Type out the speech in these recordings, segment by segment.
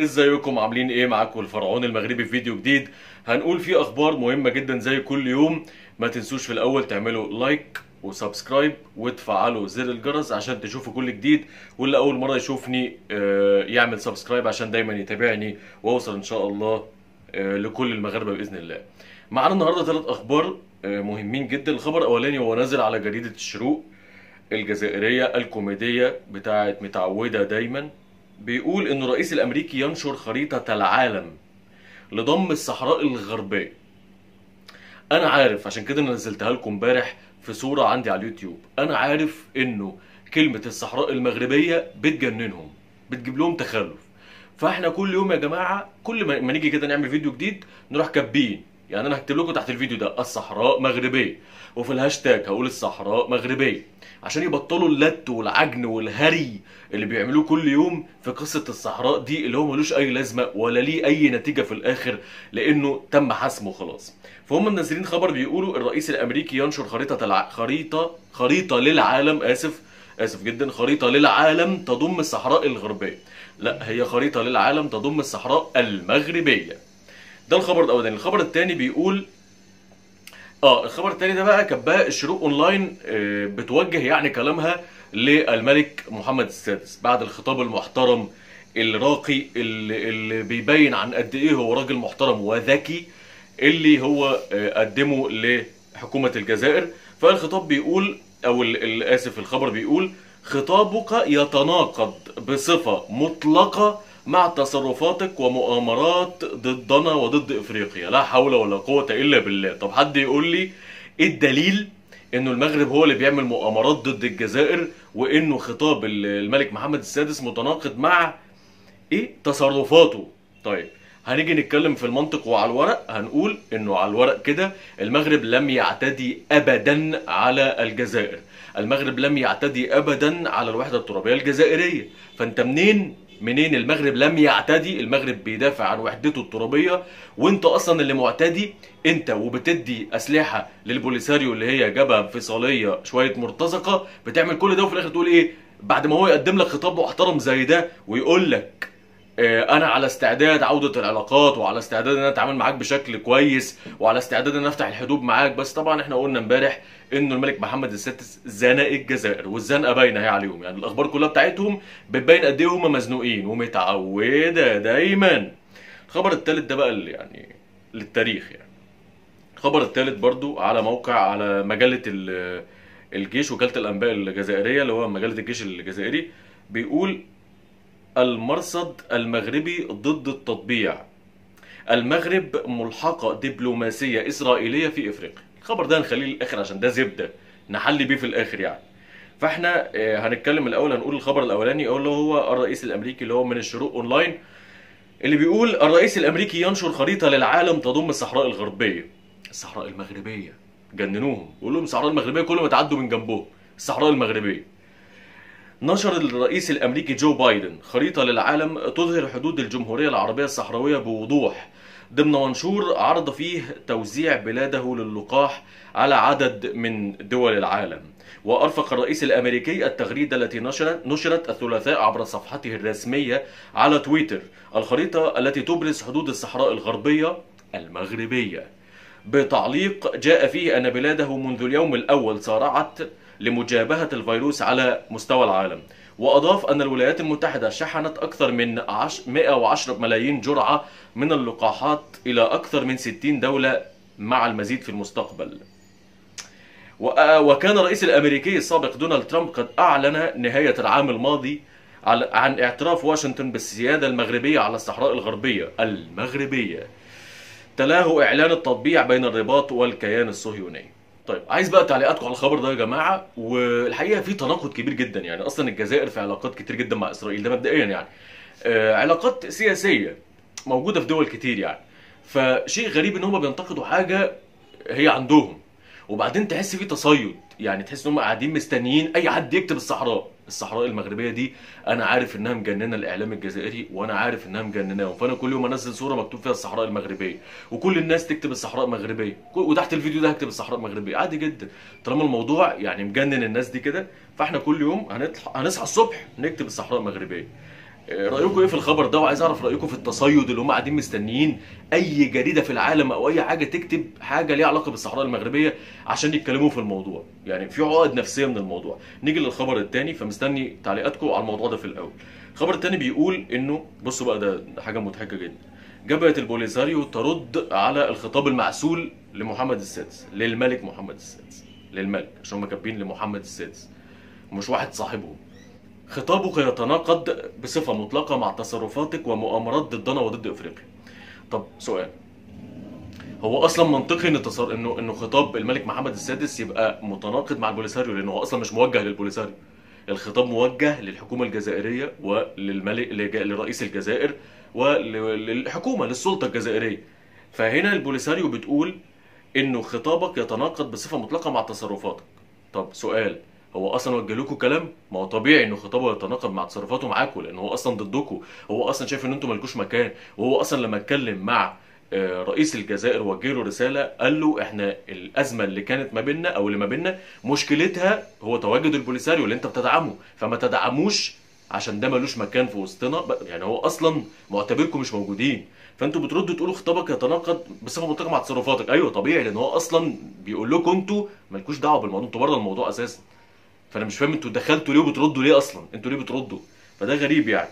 ازيكم عاملين ايه معاكم الفرعون المغربي في فيديو جديد هنقول فيه اخبار مهمه جدا زي كل يوم ما تنسوش في الاول تعملوا لايك وسبسكرايب وتفعلوا زر الجرس عشان تشوفوا كل جديد واللي اول مره يشوفني آه، يعمل سبسكرايب عشان دايما يتابعني واوصل ان شاء الله آه، لكل المغاربه باذن الله معانا النهارده ثلاث اخبار آه، مهمين جدا الخبر الاولاني هو نازل على جريده الشروق الجزائرية الكوميدية بتاعت متعودة دايما بيقول إن الرئيس الأمريكي ينشر خريطة العالم لضم الصحراء الغربية أنا عارف عشان كده أنا نزلتها لكم امبارح في صورة عندي على اليوتيوب أنا عارف إنه كلمة الصحراء المغربية بتجننهم بتجيب لهم تخلف فاحنا كل يوم يا جماعة كل ما ما نيجي كده نعمل فيديو جديد نروح كاتبين يعني انا هكتب لكم تحت الفيديو ده الصحراء مغربية وفي الهاشتاج هقول الصحراء مغربية عشان يبطلوا اللت والعجن والهري اللي بيعملوه كل يوم في قصة الصحراء دي اللي هو ملوش أي لازمة ولا ليه أي نتيجة في الآخر لأنه تم حسمه خلاص فهم منزلين خبر بيقولوا الرئيس الأمريكي ينشر خريطة الع... خريطة خريطة للعالم آسف آسف جدا خريطة للعالم تضم الصحراء الغربية لا هي خريطة للعالم تضم الصحراء المغربية ده الخبر الاولاني الخبر الثاني بيقول اه الخبر الثاني ده بقى كباء الشروق اونلاين آه، بتوجه يعني كلامها للملك محمد السادس بعد الخطاب المحترم الراقي اللي, اللي بيبين عن قد ايه هو راجل محترم وذكي اللي هو آه، قدمه لحكومة الجزائر فالخطاب بيقول او ال- ال- اسف الخبر بيقول خطابك يتناقض بصفة مطلقة مع تصرفاتك ومؤامرات ضدنا وضد افريقيا لا حول ولا قوة الا بالله طب حد يقول لي ايه الدليل انه المغرب هو اللي بيعمل مؤامرات ضد الجزائر وانه خطاب ال- الملك محمد السادس متناقض مع ايه تصرفاته طيب هنيجي نتكلم في المنطق وعلى الورق هنقول انه على الورق كده المغرب لم يعتدي ابدا على الجزائر المغرب لم يعتدي ابدا على الوحده الترابيه الجزائريه فانت منين منين المغرب لم يعتدي المغرب بيدافع عن وحدته الترابيه وانت اصلا اللي معتدي انت وبتدي اسلحه للبوليساريو اللي هي جبهه انفصاليه شويه مرتزقه بتعمل كل ده وفي الاخر تقول ايه بعد ما هو يقدم لك خطاب محترم زي ده ويقول لك آه، انا على استعداد عوده العلاقات وعلى استعداد ان انا اتعامل معاك بشكل كويس وعلى استعداد ان أنا افتح الحدود معاك بس طبعا احنا قلنا امبارح انه الملك محمد السادس زنق الجزائر والزنقه باينه هي عليهم يعني الاخبار كلها بتاعتهم بتبين قد ايه هم مزنوقين ومتعوده دايما الخبر الثالث ده بقى اللي يعني للتاريخ يعني الخبر الثالث برضو على موقع على مجله ال- الجيش وكاله الانباء الجزائريه اللي هو مجله الجيش الجزائري بيقول المرصد المغربي ضد التطبيع المغرب ملحقة دبلوماسية إسرائيلية في إفريقيا الخبر ده هنخليه للآخر عشان ده زبدة نحل بيه في الآخر يعني فاحنا آه، هنتكلم الأول هنقول الخبر الأولاني اللي هو الرئيس الأمريكي اللي هو من الشروق أونلاين اللي بيقول الرئيس الأمريكي ينشر خريطة للعالم تضم الصحراء الغربية الصحراء المغربية جننوهم يقول لهم الصحراء المغربية كل ما تعدوا من جنبهم الصحراء المغربية نشر الرئيس الامريكي جو بايدن خريطه للعالم تظهر حدود الجمهوريه العربيه الصحراويه بوضوح ضمن منشور عرض فيه توزيع بلاده للقاح على عدد من دول العالم وارفق الرئيس الامريكي التغريده التي نشرت نشرت الثلاثاء عبر صفحته الرسميه على تويتر الخريطه التي تبرز حدود الصحراء الغربيه المغربيه بتعليق جاء فيه أن بلاده منذ اليوم الأول سارعت لمجابهة الفيروس على مستوى العالم وأضاف أن الولايات المتحدة شحنت أكثر من عش- 110 ملايين جرعة من اللقاحات إلى أكثر من 60 دولة مع المزيد في المستقبل و- وكان الرئيس الامريكي السابق دونالد ترامب قد اعلن نهايه العام الماضي على- عن اعتراف واشنطن بالسياده المغربيه على الصحراء الغربيه المغربيه تلاه اعلان التطبيع بين الرباط والكيان الصهيوني طيب عايز بقى تعليقاتكم على الخبر ده يا جماعه والحقيقه في تناقض كبير جدا يعني اصلا الجزائر في علاقات كتير جدا مع اسرائيل ده مبدئيا يعني آه علاقات سياسيه موجوده في دول كتير يعني فشيء غريب ان هم بينتقدوا حاجه هي عندهم وبعدين تحس في تصيد يعني تحس ان هم قاعدين مستنيين اي حد يكتب الصحراء الصحراء المغربيه دي انا عارف انها مجننه الاعلام الجزائري وانا عارف انها مجنناهم فانا كل يوم انزل صوره مكتوب فيها الصحراء المغربيه وكل الناس تكتب الصحراء المغربيه كل- وتحت الفيديو ده هكتب الصحراء المغربيه عادي جدا طالما الموضوع يعني مجنن الناس دي كده فاحنا كل يوم هنطلع هنصحى الصبح نكتب الصحراء المغربيه آه، رايكم ايه في الخبر ده وعايز اعرف رايكم في التصيد اللي هم قاعدين مستنيين اي جريده في العالم او اي حاجه تكتب حاجه ليها علاقه بالصحراء المغربيه عشان يتكلموا في الموضوع يعني في عقد نفسيه من الموضوع نيجي للخبر الثاني فمستني تعليقاتكم على الموضوع ده في الاول الخبر الثاني بيقول انه بصوا بقى ده ده حاجه مضحكه جدا جبهه البوليساريو ترد على الخطاب المعسول لمحمد السادس للملك محمد السادس للملك عشان هم كاتبين لمحمد السادس مش واحد صاحبهم خطابك يتناقض بصفة مطلقة مع تصرفاتك ومؤامرات ضدنا وضد افريقيا. طب سؤال هو اصلا منطقي ان تصر... انه انه خطاب الملك محمد السادس يبقى متناقض مع البوليساريو لانه هو اصلا مش موجه للبوليساريو. الخطاب موجه للحكومه الجزائريه وللملك لج- لرئيس الجزائر وللحكومه للسلطه الجزائريه. فهنا البوليساريو بتقول انه خطابك يتناقض بصفه مطلقه مع تصرفاتك. طب سؤال هو اصلا وجه لكم كلام ما هو طبيعي انه خطابه يتناقض مع تصرفاته معاكم لان هو اصلا ضدكم هو اصلا شايف ان انتم مالكوش مكان وهو اصلا لما اتكلم مع آه، رئيس الجزائر وجه له رساله قال له احنا الازمه اللي كانت ما بيننا او اللي ما بيننا مشكلتها هو تواجد البوليساريو اللي انت بتدعمه فما تدعموش عشان ده ملوش مكان في وسطنا ب- يعني هو اصلا معتبركم مش موجودين فانتوا بتردوا تقولوا خطابك يتناقض بصفه مطلقه مع تصرفاتك ايوه طبيعي لان هو اصلا بيقول لكم انتوا مالكوش دعوه بالموضوع انتوا بره الموضوع اساسا فانا مش فاهم انتوا دخلتوا ليه وبتردوا ليه اصلا انتوا ليه بتردوا فده غريب يعني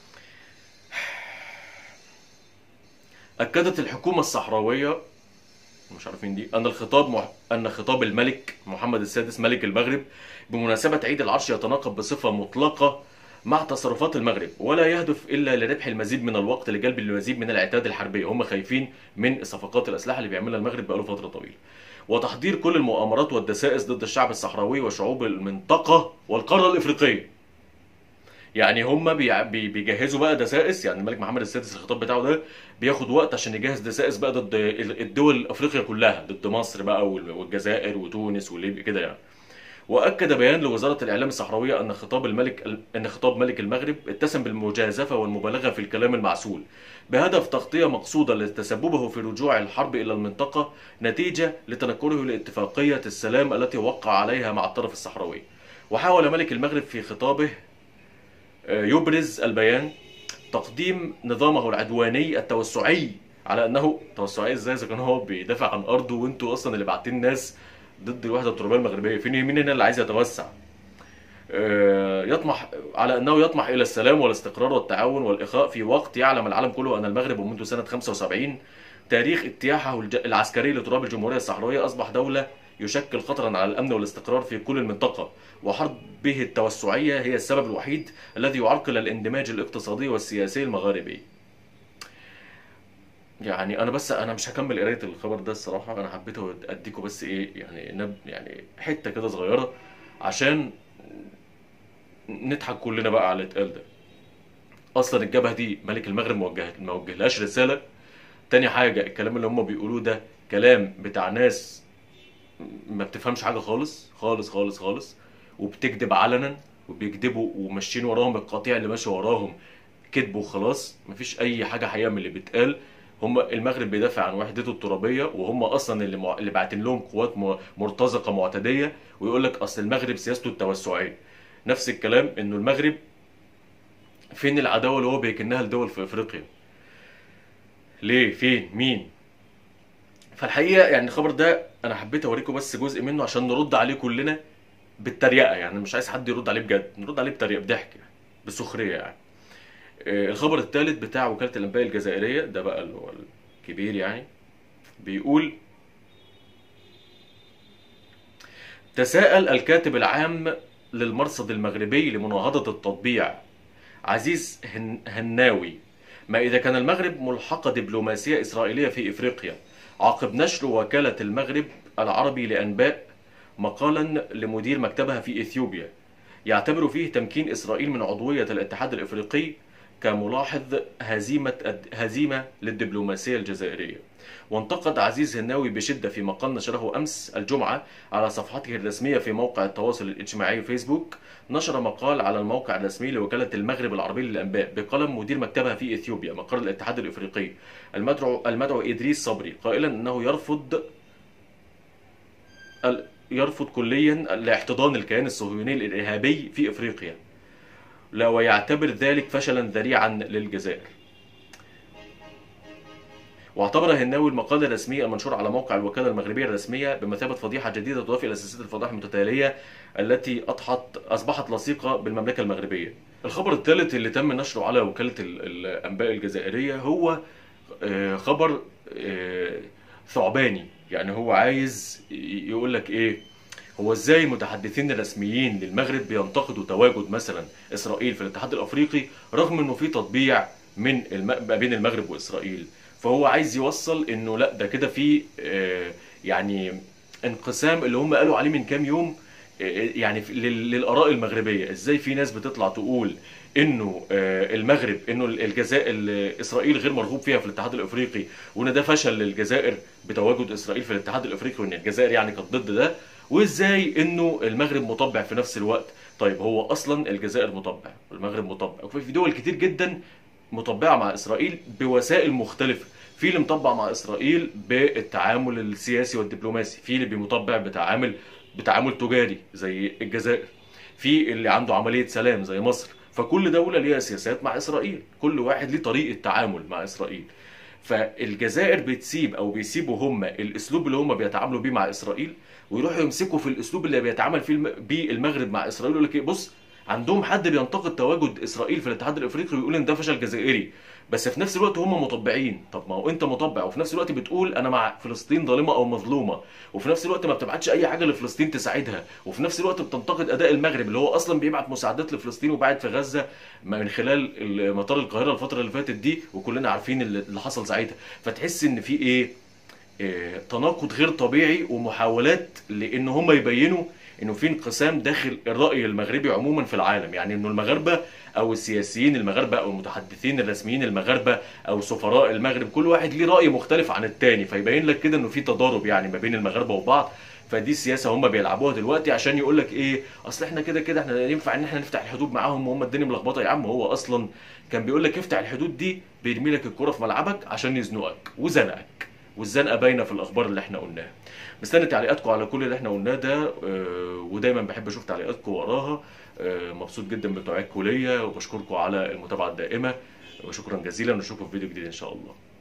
اكدت الحكومه الصحراويه مش عارفين دي ان الخطاب مح... ان خطاب الملك محمد السادس ملك المغرب بمناسبه عيد العرش يتناقض بصفه مطلقه مع تصرفات المغرب ولا يهدف الا لربح المزيد من الوقت لجلب المزيد من العتاد الحربيه هم خايفين من صفقات الاسلحه اللي بيعملها المغرب بقاله فتره طويله وتحضير كل المؤامرات والدسائس ضد الشعب الصحراوي وشعوب المنطقه والقاره الافريقيه يعني هم بيع- بي- بيجهزوا بقى دسائس يعني الملك محمد السادس الخطاب بتاعه ده بياخد وقت عشان يجهز دسائس بقى ضد ال- الدول الافريقيه كلها ضد مصر بقى وال- والجزائر وتونس وليبيا كده يعني واكد بيان لوزاره الاعلام الصحراويه ان خطاب الملك ان خطاب ملك المغرب اتسم بالمجازفه والمبالغه في الكلام المعسول بهدف تغطيه مقصوده لتسببه في رجوع الحرب الى المنطقه نتيجه لتنكره لاتفاقيه السلام التي وقع عليها مع الطرف الصحراوي وحاول ملك المغرب في خطابه آه، يبرز البيان تقديم نظامه العدواني التوسعي على انه توسعي ازاي اذا كان هو بيدافع عن ارضه وانتوا اصلا اللي باعتين ناس ضد الوحده الترابيه المغربيه فين مين هنا اللي عايز يتوسع آه، يطمح على انه يطمح الى السلام والاستقرار والتعاون والاخاء في وقت يعلم العالم كله ان المغرب ومنذ سنه 75 تاريخ اجتياحه الج- العسكري لتراب الجمهوريه الصحراويه اصبح دوله يشكل خطرا على الامن والاستقرار في كل المنطقه وحربه التوسعيه هي السبب الوحيد الذي يعرقل الاندماج الاقتصادي والسياسي المغاربي يعني انا بس انا مش هكمل قرايه الخبر ده الصراحه انا حبيت اديكم بس ايه يعني نب يعني حته كده صغيره عشان نضحك كلنا بقى على اللي اتقال ده اصلا الجبهه دي ملك المغرب موجه ما وجهلهاش رساله تاني حاجه الكلام اللي هم بيقولوه ده كلام بتاع ناس ما بتفهمش حاجه خالص خالص خالص خالص وبتكذب علنا وبيكذبوا وماشيين وراهم القطيع اللي ماشي وراهم كذب وخلاص مفيش اي حاجه حقيقه من اللي بيتقال هم المغرب بيدافع عن وحدته الترابيه وهم اصلا اللي مع... اللي باعتين لهم قوات م... مرتزقه معتديه ويقول لك اصل المغرب سياسته التوسعيه نفس الكلام انه المغرب فين العداوه اللي هو بيكنها لدول في افريقيا ليه فين مين فالحقيقه يعني الخبر ده انا حبيت اوريكم بس جزء منه عشان نرد عليه كلنا بالتريقه يعني مش عايز حد يرد عليه بجد نرد عليه بطريقه بضحك يعني بسخريه يعني آه، الخبر الثالث بتاع وكاله الانباء الجزائريه ده بقى اللي هو الكبير يعني بيقول تساءل الكاتب العام للمرصد المغربي لمناهضة التطبيع عزيز هن- هناوي ما إذا كان المغرب ملحقة دبلوماسية إسرائيلية في إفريقيا عقب نشر وكالة المغرب العربي لأنباء مقالا لمدير مكتبها في إثيوبيا يعتبر فيه تمكين إسرائيل من عضوية الاتحاد الإفريقي كملاحظ هزيمة هزيمة للدبلوماسية الجزائرية وانتقد عزيز هناوي بشدة في مقال نشره أمس الجمعة على صفحته الرسمية في موقع التواصل الاجتماعي فيسبوك نشر مقال على الموقع الرسمي لوكالة المغرب العربي للأنباء بقلم مدير مكتبها في إثيوبيا مقر الاتحاد الإفريقي المدعو المدعو إدريس صبري قائلا أنه يرفض ال- يرفض كليا الاحتضان الكيان الصهيوني الإرهابي في إفريقيا لا ويعتبر ذلك فشلا ذريعا للجزائر واعتبر هناوي المقالة الرسمية المنشورة على موقع الوكالة المغربية الرسمية بمثابة فضيحة جديدة تضاف إلى سلسلة الفضائح المتتالية التي أضحت أصبحت لصيقة بالمملكة المغربية. الخبر الثالث اللي تم نشره على وكالة ال- الأنباء الجزائرية هو آه، خبر آه، ثعباني يعني هو عايز ي- يقول لك إيه هو ازاي المتحدثين الرسميين للمغرب بينتقدوا تواجد مثلا اسرائيل في الاتحاد الافريقي رغم انه في تطبيع من الم... ما بين المغرب واسرائيل فهو عايز يوصل انه لا ده كده في آه، يعني انقسام اللي هم قالوا عليه من كام يوم آه، يعني في- لل- للاراء المغربيه ازاي في ناس بتطلع تقول انه آه، المغرب انه الجزائر اسرائيل غير مرغوب فيها في الاتحاد الافريقي وان ده فشل للجزائر بتواجد اسرائيل في الاتحاد الافريقي وان الجزائر يعني كانت ضد ده وازاي انه المغرب مطبع في نفس الوقت طيب هو اصلا الجزائر مطبع والمغرب مطبع وفي دول كتير جدا مطبعه مع اسرائيل بوسائل مختلفه في اللي مطبع مع اسرائيل بالتعامل السياسي والدبلوماسي في اللي بيمطبع بتعامل بتعامل تجاري زي الجزائر في اللي عنده عمليه سلام زي مصر فكل دوله ليها سياسات مع اسرائيل كل واحد ليه طريقه تعامل مع اسرائيل فالجزائر بتسيب او بيسيبوا هم الاسلوب اللي هم بيتعاملوا بيه مع اسرائيل ويروحوا يمسكوا في الاسلوب اللي بيتعامل فيه الم- بيه المغرب مع اسرائيل يقول لك ايه بص عندهم حد بينتقد تواجد اسرائيل في الاتحاد الافريقي ويقول ان ده فشل جزائري بس في نفس الوقت هم مطبعين طب ما هو انت مطبع وفي نفس الوقت بتقول انا مع فلسطين ظالمه او مظلومه وفي نفس الوقت ما بتبعتش اي حاجه لفلسطين تساعدها وفي نفس الوقت بتنتقد اداء المغرب اللي هو اصلا بيبعت مساعدات لفلسطين وبعت في غزه من خلال مطار القاهره الفتره اللي فاتت دي وكلنا عارفين اللي اللي حصل ساعتها فتحس ان في ايه آه، تناقض غير طبيعي ومحاولات لان هم يبينوا انه في انقسام داخل الراي المغربي عموما في العالم يعني انه المغاربه او السياسيين المغاربه او المتحدثين الرسميين المغاربه او سفراء المغرب كل واحد ليه راي مختلف عن التاني فيبين لك كده انه في تضارب يعني ما بين المغاربه وبعض فدي السياسه هم بيلعبوها دلوقتي عشان يقول لك ايه اصل احنا كده كده احنا ينفع ان احنا نفتح الحدود معاهم وهم الدنيا ملخبطه يا عم هو اصلا كان بيقول لك افتح الحدود دي بيرمي لك الكره في ملعبك عشان يزنقك وزنقك والزنقه باينه في الاخبار اللي احنا قلناها مستني تعليقاتكم على كل اللي احنا قلناه ده آه، ودايما بحب اشوف تعليقاتكم وراها آه، مبسوط جدا بتوعيتكم ليا وبشكركم على المتابعه الدائمه وشكرا جزيلا ونشوفكم في فيديو جديد ان شاء الله